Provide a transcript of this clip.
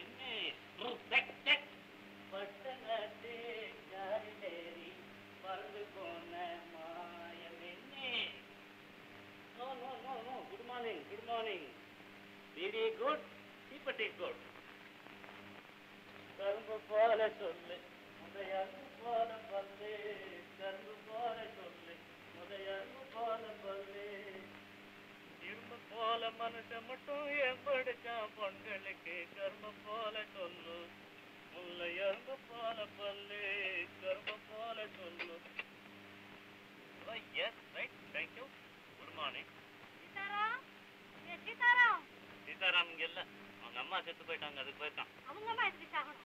பெண்ணே tech tech பட்டணத்தே ஜாரிலேறி பறந்து போன மாய பெண்ணே no no no no good morning good morning very good தீப்பட்டி குட் கரும்பு போல சொல்லு முதையரும்பு போல பல்லு கரும்பு போல சொல்லு முதையரும்பு போல பல்லு இரும்பு போல மனுஷன் மட்டும் எப்படிச்சான் பொண்களுக்கு கரும்பு போல சொல்லு முல்லை அரும்பு போல பல்லு கரும்பு போல சொல்லு yes right thank you good morning Sitaram ஏ சீதாராம் சீதாராம் இங்க இல்ல அவங்க அம்மா செத்து போயிட்டாங்க அதுக்கு போயிருக்கான் அவங்க அம்மா எதுக்கு சாகணும்